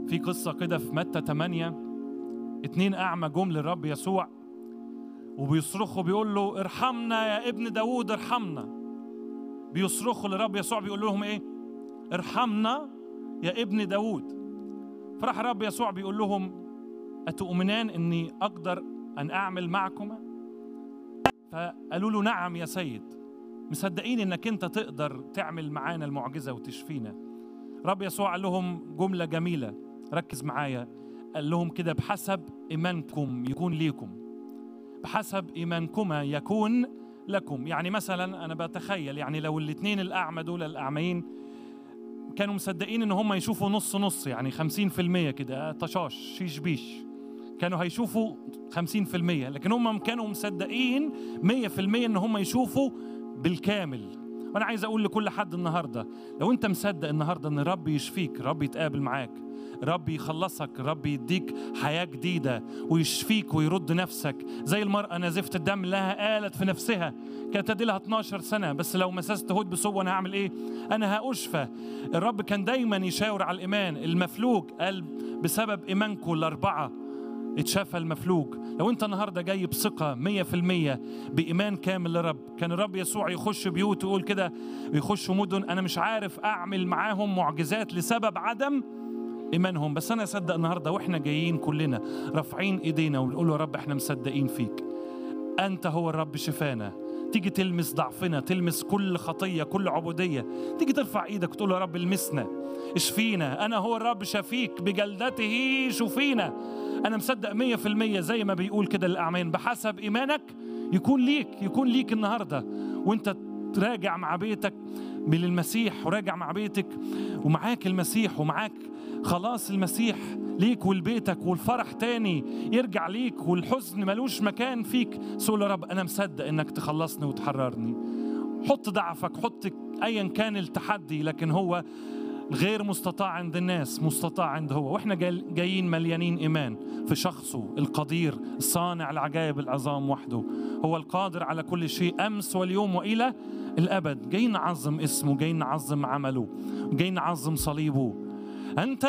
في قصة كده في متى 8 اتنين أعمى جم للرب يسوع وبيصرخوا بيقول له ارحمنا يا ابن داوود ارحمنا بيصرخوا للرب يسوع بيقول لهم ايه ارحمنا يا ابن داوود فراح الرب يسوع بيقول لهم أتؤمنان أني أقدر أن أعمل معكما فقالوا له نعم يا سيد مصدقين أنك أنت تقدر تعمل معانا المعجزة وتشفينا رب يسوع قال لهم جملة جميلة ركز معايا قال لهم كده بحسب إيمانكم يكون ليكم بحسب إيمانكما يكون لكم يعني مثلا أنا بتخيل يعني لو الاثنين الأعمى دول الأعميين كانوا مصدقين ان هم يشوفوا نص نص يعني 50% كده طشاش شيش بيش كانوا هيشوفوا 50% لكن هم كانوا مصدقين 100% ان هم يشوفوا بالكامل وانا عايز اقول لكل حد النهارده لو انت مصدق النهارده ان الرب يشفيك الرب يتقابل معاك الرب يخلصك الرب يديك حياة جديدة ويشفيك ويرد نفسك زي المرأة نازفة الدم لها قالت في نفسها كانت تدي لها 12 سنة بس لو مسست هود بصوة أنا هعمل إيه؟ أنا هأشفى الرب كان دايما يشاور على الإيمان المفلوج قال بسبب إيمانكم الأربعة اتشافى المفلوج لو انت النهارده جاي بثقه 100% بايمان كامل للرب كان الرب يسوع يخش بيوت ويقول كده ويخش مدن انا مش عارف اعمل معاهم معجزات لسبب عدم ايمانهم بس انا اصدق النهارده واحنا جايين كلنا رافعين ايدينا ونقول له يا رب احنا مصدقين فيك انت هو الرب شفانا تيجي تلمس ضعفنا تلمس كل خطيه كل عبوديه تيجي ترفع ايدك وتقول يا رب المسنا اشفينا انا هو الرب شفيك بجلدته شفينا انا مصدق مية في المية زي ما بيقول كده الاعمين بحسب ايمانك يكون ليك يكون ليك النهارده وانت راجع مع بيتك بالمسيح وراجع مع بيتك ومعاك المسيح ومعاك خلاص المسيح ليك ولبيتك والفرح تاني يرجع ليك والحزن ملوش مكان فيك سؤال يا رب انا مصدق انك تخلصني وتحررني حط ضعفك حط ايا كان التحدي لكن هو غير مستطاع عند الناس مستطاع عند هو واحنا جايين مليانين ايمان في شخصه القدير الصانع العجائب العظام وحده هو القادر على كل شيء امس واليوم والى الابد جايين نعظم اسمه جايين نعظم عمله جايين نعظم صليبه انت